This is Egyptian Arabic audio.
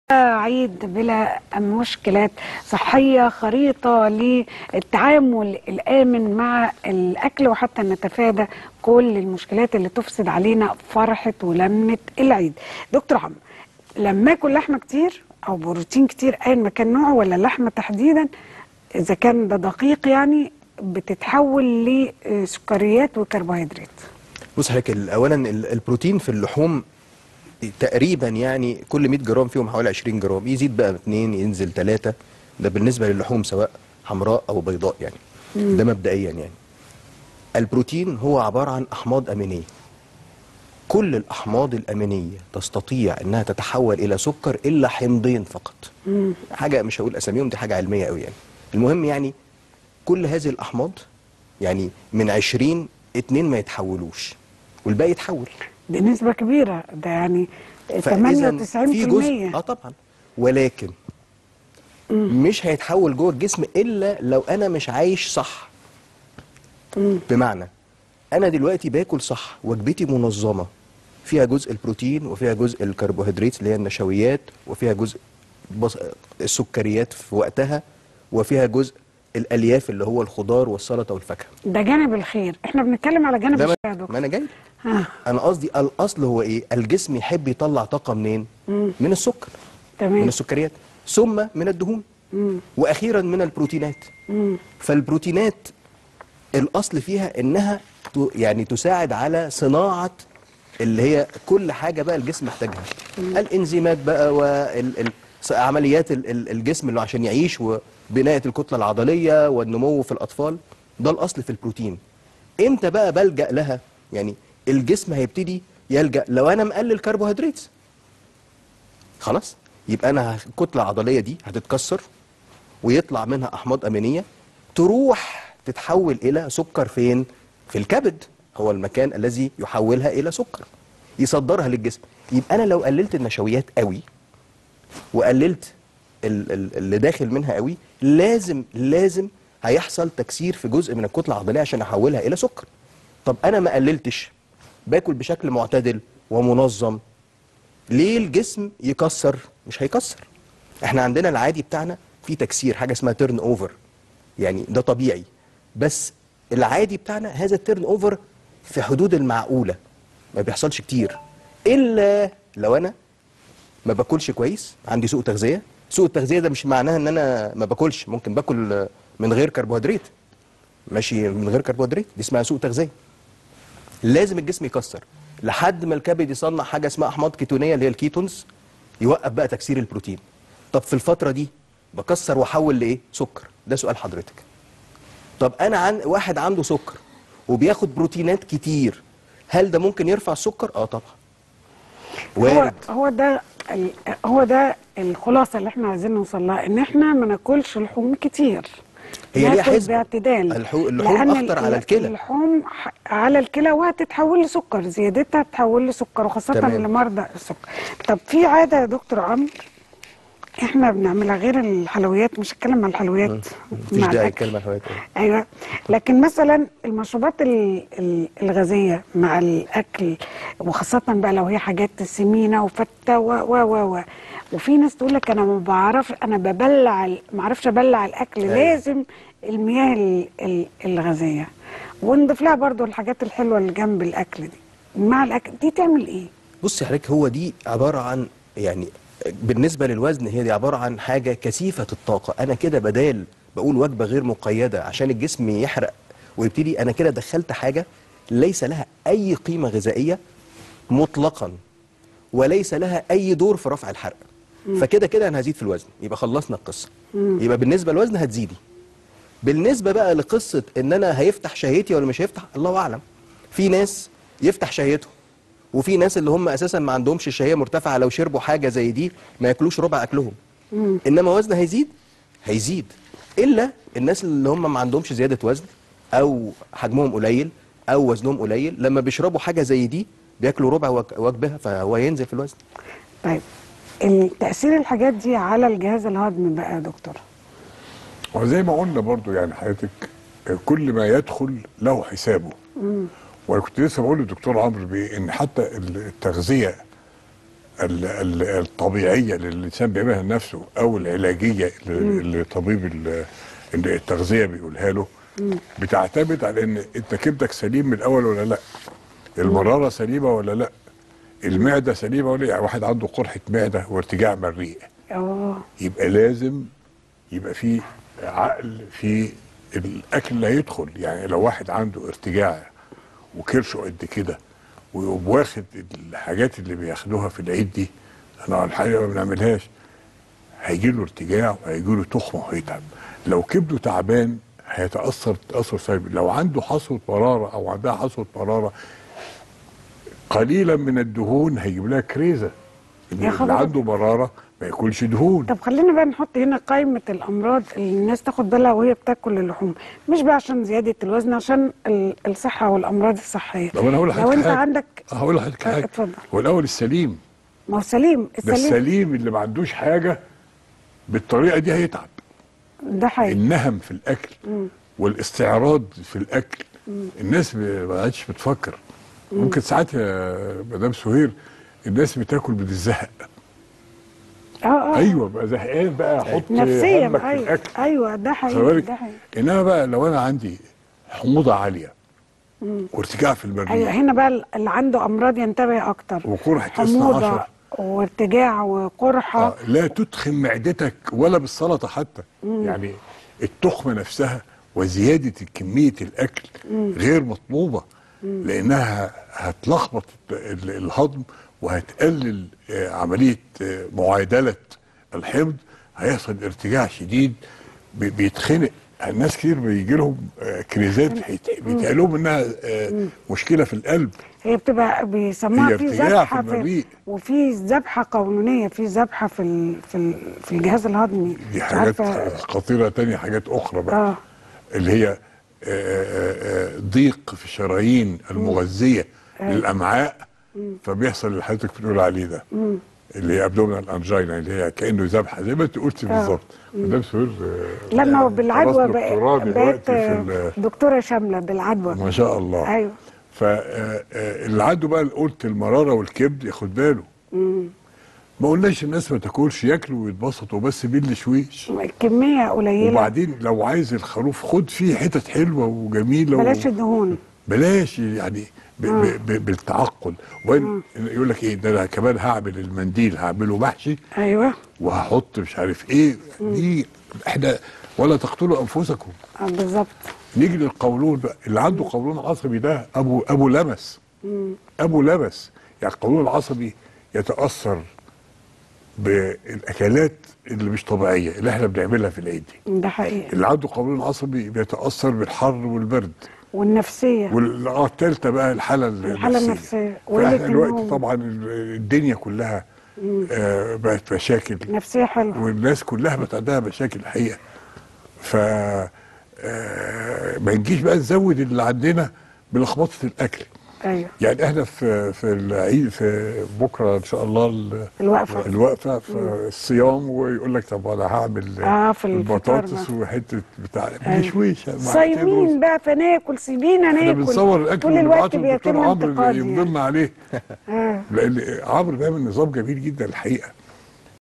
عيد بلا مشكلات صحية خريطة للتعامل الآمن مع الأكل وحتى نتفادى كل المشكلات اللي تفسد علينا فرحة ولمة العيد دكتور عمرو لما اكل لحمة كتير أو بروتين كتير أيا ما كان نوعه ولا اللحمة تحديدا إذا كان ده دقيق يعني بتتحول لسكريات وكربوهيدرات بص حضرتك اولا ال- البروتين في اللحوم تقريبا يعني كل 100 جرام فيهم حوالي 20 جرام يزيد بقى 2 ينزل 3 ده بالنسبه للحوم سواء حمراء او بيضاء يعني ده مبدئيا يعني البروتين هو عباره عن احماض امينيه كل الاحماض الامينيه تستطيع انها تتحول الى سكر الا حمضين فقط حاجه مش هقول اساميهم دي حاجه علميه قوي يعني المهم يعني كل هذه الاحماض يعني من 20 اتنين ما يتحولوش والباقي يتحول دي نسبة كبيرة ده يعني 98% فإذا في جزء اه طبعا ولكن مش هيتحول جوه الجسم الا لو انا مش عايش صح بمعنى انا دلوقتي باكل صح وجبتي منظمه فيها جزء البروتين وفيها جزء الكربوهيدرات اللي هي النشويات وفيها جزء بص... السكريات في وقتها وفيها جزء الالياف اللي هو الخضار والسلطه والفاكهه ده جانب الخير احنا بنتكلم على جانب ده الشر ما يا ما دكتور انا جاي ها انا قصدي الاصل هو ايه الجسم يحب يطلع طاقه منين من السكر من تمام السكريات ثم من الدهون واخيرا من البروتينات فالبروتينات الاصل فيها انها ت- يعني تساعد على صناعه اللي هي كل حاجه بقى الجسم محتاجها الانزيمات بقى وعمليات الجسم اللي عشان يعيش وبناء الكتله العضليه والنمو في الاطفال ده الاصل في البروتين امتى بقى بلجا لها يعني الجسم هيبتدي يلجا لو انا مقلل كربوهيدرات خلاص يبقى انا هخ- الكتله العضليه دي هتتكسر ويطلع منها احماض امينيه تروح تتحول الى سكر فين في الكبد هو المكان الذي يحولها الى سكر يصدرها للجسم يبقى انا لو قللت النشويات قوي وقللت ال- ال- اللي داخل منها قوي لازم لازم هيحصل تكسير في جزء من الكتله العضليه عشان احولها الى سكر طب انا ما قللتش باكل بشكل معتدل ومنظم ليه الجسم يكسر مش هيكسر احنا عندنا العادي بتاعنا في تكسير حاجه اسمها تيرن اوفر يعني ده طبيعي بس العادي بتاعنا هذا التيرن اوفر في حدود المعقوله ما بيحصلش كتير الا لو انا ما باكلش كويس عندي سوء تغذيه سوء التغذيه ده مش معناها ان انا ما باكلش ممكن باكل من غير كربوهيدرات ماشي من غير كربوهيدرات دي اسمها سوء تغذيه لازم الجسم يكسر لحد ما الكبد يصنع حاجه اسمها احماض كيتونيه اللي هي الكيتونز يوقف بقى تكسير البروتين طب في الفتره دي بكسر واحول لايه سكر ده سؤال حضرتك طب انا عن واحد عنده سكر وبياخد بروتينات كتير هل ده ممكن يرفع السكر اه طبعا هو وارد هو ده ال- هو ده الخلاصه اللي احنا عايزين نوصل لها ان احنا ما ناكلش لحوم كتير هي ليها ناكل حسبة. باعتدال اللحو- اللحوم لأن أخطر على الكلى. اللحوم ح- على الكلى وهتتحول لسكر زيادتها تتحول لسكر وخاصه تمام. لمرضى السكر طب في عاده يا دكتور عمرو احنا بنعملها غير الحلويات مش هتكلم عن الحلويات مفيش مع داعي الأكل. الكلمه الحوات ايوه لكن مثلا المشروبات ال- ال- الغازيه مع الاكل وخاصه بقى لو هي حاجات سمينه وفته و و و و وفي ناس تقول لك انا ما بعرفش انا ببلع ال- ما اعرفش ابلع الاكل أيوة. لازم المياه ال- ال- الغازيه ونضيف لها برضو الحاجات الحلوه اللي جنب الاكل دي مع الاكل دي تعمل ايه؟ بص يا حضرتك هو دي عباره عن يعني بالنسبه للوزن هي دي عباره عن حاجه كثيفه الطاقه انا كده بدال بقول وجبه غير مقيده عشان الجسم يحرق ويبتدي انا كده دخلت حاجه ليس لها اي قيمه غذائيه مطلقا وليس لها اي دور في رفع الحرق فكده كده انا هزيد في الوزن يبقى خلصنا القصه يبقى بالنسبه للوزن هتزيدي بالنسبه بقى لقصه ان انا هيفتح شهيتي ولا مش هيفتح الله اعلم في ناس يفتح شهيته وفي ناس اللي هم اساسا ما عندهمش الشهيه مرتفعه لو شربوا حاجه زي دي ما ياكلوش ربع اكلهم انما وزن هيزيد هيزيد الا الناس اللي هم ما عندهمش زياده وزن او حجمهم قليل او وزنهم قليل لما بيشربوا حاجه زي دي بياكلوا ربع وج- وجبه فهو ينزل في الوزن طيب تاثير الحاجات دي على الجهاز الهضمي بقى يا دكتور وزي ما قلنا برضو يعني حضرتك كل ما يدخل له حسابه وانا كنت لسه بقول للدكتور عمرو بيه ان حتى التغذيه ال- ال- الطبيعيه اللي الانسان بيعملها لنفسه او العلاجيه اللي اللي طبيب ال- اللي التغذيه بيقولها له بتعتمد على ان انت كبدك سليم من الاول ولا لا المراره سليمه ولا لا المعده سليمه ولا لا يعني واحد عنده قرحه معده وارتجاع مريء اه يبقى لازم يبقى في عقل في الاكل اللي هيدخل يعني لو واحد عنده ارتجاع وكرشه قد كده ويقوم واخد الحاجات اللي بياخدوها في العيد دي انا الحقيقه ما بنعملهاش هيجي له ارتجاع وهيجي له تخمه وهيتعب لو كبده تعبان هيتاثر تاثر سلبي لو عنده حصوه مراره او عندها حصوه مراره قليلا من الدهون هيجيب لها كريزه اللي خبر. عنده مراره ما ياكلش دهون طب خلينا بقى نحط هنا قائمة الأمراض اللي الناس تاخد بالها وهي بتاكل اللحوم مش بقى عشان زيادة الوزن عشان ال- الصحة والأمراض الصحية طب انا هقول لو لحضرتك أنت حاجة. عندك هقول لحضرتك اه، حاجه اتفضل. هو الاول السليم ما هو سليم ده السليم السليم اللي ما عندوش حاجه بالطريقه دي هيتعب ده حقيقي النهم في الاكل والاستعراض في الاكل الناس ب- ما عادش بتفكر ممكن ساعات يا مدام سهير الناس بتاكل من الزهق اه اه ايوه بقى زهقان بقى احط نفسيا همك في أيوه الاكل أيوه ده خلي حقيقي بالك ده حقيقي انما بقى لو انا عندي حموضه عاليه وارتجاع في أيوه المريء هنا بقى اللي عنده أمراض ينتبه أكتر وقرحه حموضة 12 وارتجاع وقرحة آه، لا تدخن معدتك ولا بالسلطه حتى يعني التخمه نفسها وزياده كميه الاكل غير مطلوبه لانها هتلخبط ال- الهضم وهتقلل آه، عمليه آه، معادله الحمض هيحصل ارتجاع شديد بي- بيتخنق الناس كتير بيجي لهم آه، كريزات بيت- بيتقال لهم انها آه، مشكله في القلب هي بتبقى بيسموها هي في ارتجاع ذبحه في في المريء. وفي ذبحه قولونيه في ذبحه في ال في ال في الجهاز الهضمي دي مش حاجات عارفة- خطيره تانية حاجات اخرى بقى اه اللي هي آه، آه، آه، ضيق في الشرايين المغذيه للامعاء فبيحصل اللي حضرتك بتقول عليه ده اللي هي ابدومينال انجينا اللي هي كانه ذبحه زي ما انت قلت بالظبط مدام سهير آه، لما هو بالعدوى خلاص بقى- دكتوراه بقيت دلوقتي في ال- دكتوره شامله بالعدوى ما شاء الله ايوه فاللي عنده بقى قلت المراره والكبد ياخد باله ما قلناش الناس ما تاكلش ياكلوا ويتبسطوا بس بالشويش كميه قليله وبعدين لو عايز الخروف خد فيه حتت حلوه وجميله بلاش و... الدهون بلاش يعني ب... ب... ب... بالتعقل وين يقول لك ايه ده انا كمان هعمل المنديل هعمله محشي ايوه وهحط مش عارف ايه دي احنا ولا تقتلوا انفسكم آه بالظبط نيجي للقولون بقى اللي عنده قولون عصبي ده ابو ابو لمس ابو لمس يعني القولون العصبي يتاثر بالاكلات اللي مش طبيعيه اللي احنا بنعملها في العيد دي ده حقيقي اللي عنده قولون عصبي بيتاثر بالحر والبرد والنفسيه والثالثه بقى الحاله الحالة النفسية. وقلة فاحنا دلوقتي النوم. طبعا الدنيا كلها آه بقت مشاكل نفسيه حلوه والناس كلها بقت عندها مشاكل الحقيقه ف آه، ما نجيش بقى نزود اللي عندنا بلخبطه الاكل ايوه يعني احنا في في العيد في بكره ان شاء الله ال- الوقفة. الوقفه في الصيام ويقول لك طب انا هعمل آه، في الفطار البطاطس مثلا. وحته بتاع أيوة. مشويش مع صايمين رز. بقى فناكل سيبينا احنا ناكل بنصور الاكل طول الوقت ونبعته للدكتور بيتم عمرو انتقاد يمضي يعني. لنا عليه آه. لان عمرو بيعمل نظام جميل جدا الحقيقه